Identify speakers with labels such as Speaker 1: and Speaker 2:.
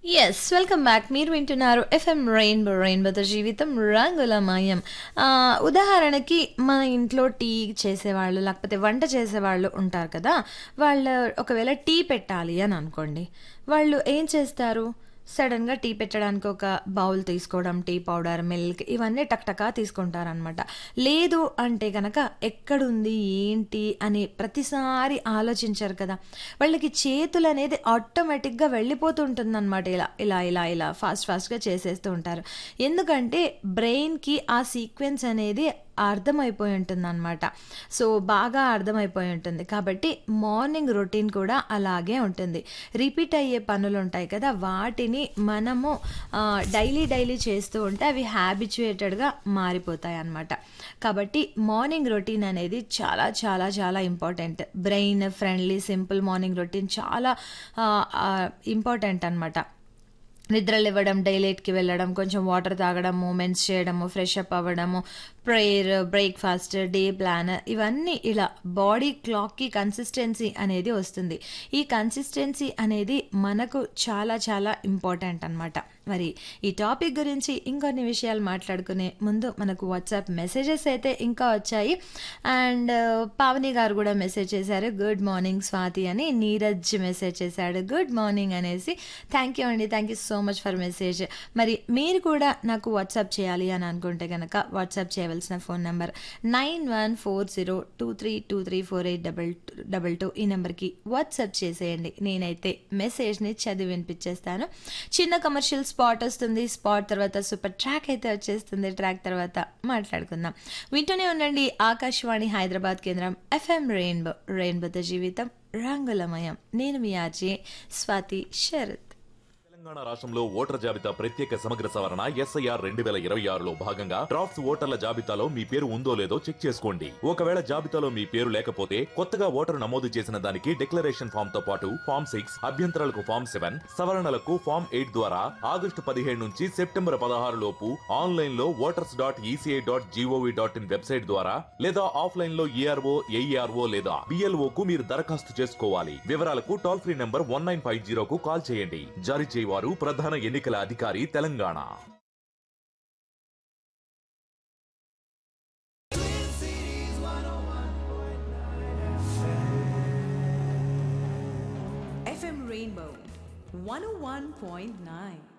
Speaker 1: Yes welcome back మీరు వింటున్నారు FM rainbow రెయిన్బోతో జీవితం రంగులమయం ఆ, ఉదాహరణకి మన ఇంట్లో టీ చేసేవాళ్ళు లేకపోతే వంట చేసేవాళ్ళు ఉంటారు కదా వాళ్ళు ఒకవేళ టీ పెట్టాలి అని అనుకోండి వాళ్ళు ఏం చేస్తారు సడన్గా టీ పెట్టడానికి ఒక బౌల్ తీసుకోవడం టీ పౌడర్ మిల్క్ ఇవన్నీ టక్టకా తీసుకుంటారనమాట లేదు అంటే కనుక ఎక్కడుంది ఏంటి అని ప్రతిసారి ఆలోచించారు కదా వాళ్ళకి చేతులు అనేది ఆటోమేటిక్గా వెళ్ళిపోతుంటుందన్నమాట ఇలా ఇలా ఇలా ఇలా ఫాస్ట్ ఫాస్ట్గా చేసేస్తూ ఉంటారు ఎందుకంటే బ్రెయిన్కి ఆ సీక్వెన్స్ అనేది అర్థమైపోయి ఉంటుంది అనమాట సో బాగా అర్థమైపోయి ఉంటుంది కాబట్టి మార్నింగ్ రొటీన్ కూడా అలాగే ఉంటుంది రిపీట్ అయ్యే పనులు ఉంటాయి కదా వాటిని మనము డైలీ డైలీ చేస్తూ ఉంటే అవి హ్యాబిచుయేటెడ్గా మారిపోతాయి అన్నమాట కాబట్టి మార్నింగ్ రొటీన్ అనేది చాలా చాలా చాలా important brain friendly simple morning routine చాలా ఇంపార్టెంట్ అనమాట నిద్రలు ఇవ్వడం డైలైట్కి వెళ్ళడం కొంచెం వాటర్ తాగడం మూమెంట్స్ చేయడము ఫ్రెష్ అప్ అవ్వడము ప్రేయర్ బ్రేక్ఫాస్ట్ డే ప్లాన్ ఇవన్నీ ఇలా బాడీ క్లాక్కి కన్సిస్టెన్సీ అనేది వస్తుంది ఈ కన్సిస్టెన్సీ అనేది మనకు చాలా చాలా ఇంపార్టెంట్ అనమాట మరి ఈ టాపిక్ గురించి ఇంకొన్ని విషయాలు మాట్లాడుకునే ముందు మనకు వాట్సాప్ మెసేజెస్ అయితే ఇంకా వచ్చాయి అండ్ పావని గారు కూడా మెసేజ్ చేశారు గుడ్ మార్నింగ్ స్వాతి అని నీరజ్ మెసేజ్ చేశాడు గుడ్ మార్నింగ్ అనేసి థ్యాంక్ యూ అండి thank you so much for message మరి మీరు కూడా నాకు వాట్సాప్ చేయాలి అని అనుకుంటే కనుక వాట్సాప్ చేయవలసిన phone number nine one four zero two three two three four eight double double two ఈ నెంబర్కి వాట్సాప్ చేసేయండి నేనైతే మెసేజ్ని చదివి వినిపించేస్తాను చిన్న కమర్షియల్ స్పాట్ వస్తుంది స్పాట్ తర్వాత సూపర్ ట్రాక్ అయితే వచ్చేస్తుంది ట్రాక్ తర్వాత మాట్లాడుకుందాం వింటూనే ఉండండి ఆకాశవాణి హైదరాబాద్ కేంద్రం ఎఫ్ఎం రెయిన్బో రెయిన్బోతో జీవితం రంగులమయం నేను మీ ఆర్జే స్వాతి శరత్
Speaker 2: తెలంగాణ రాష్ట్రంలో ఓటర్ జాబితా ప్రత్యేక సమగ్ర సవరణ ఎస్ఐఆర్ రెండు వేల ఇరవై ఆరులో భాగంగా డ్రాఫ్ట్స్ ఓటర్ల జాబితాలో మీ పేరు ఉందో లేదో చెక్ చేసుకోండి ఒకవేళ జాబితాలో మీ పేరు లేకపోతే కొత్తగా ఓటరు నమోదు చేసిన దానికి డిక్లరేషన్ ఫామ్ తో పాటు ఫామ్ సిక్స్ అభ్యంతరాలకు ఫామ్ సెవెన్ సవరణలకు ఫామ్ ఎయిట్ ద్వారా ఆగస్టు పదిహేడు నుంచి సెప్టెంబర్ పదహారు లోపు ఆన్లైన్ లో voters dot ECI dot GOV dot in website ద్వారా లేదా ఆఫ్లైన్ లో ఈఆర్ఓ ఏఈఆర్ఓ లేదా బిఎల్ఓ కు మీరు దరఖాస్తు చేసుకోవాలి వివరాలకు toll free number one nine five జీరోకు కాల్ చేయండి జారీ చేయవారు ప్రధాన ఎన్నికల అధికారి తెలంగాణ
Speaker 3: FM Rainbow 101.9.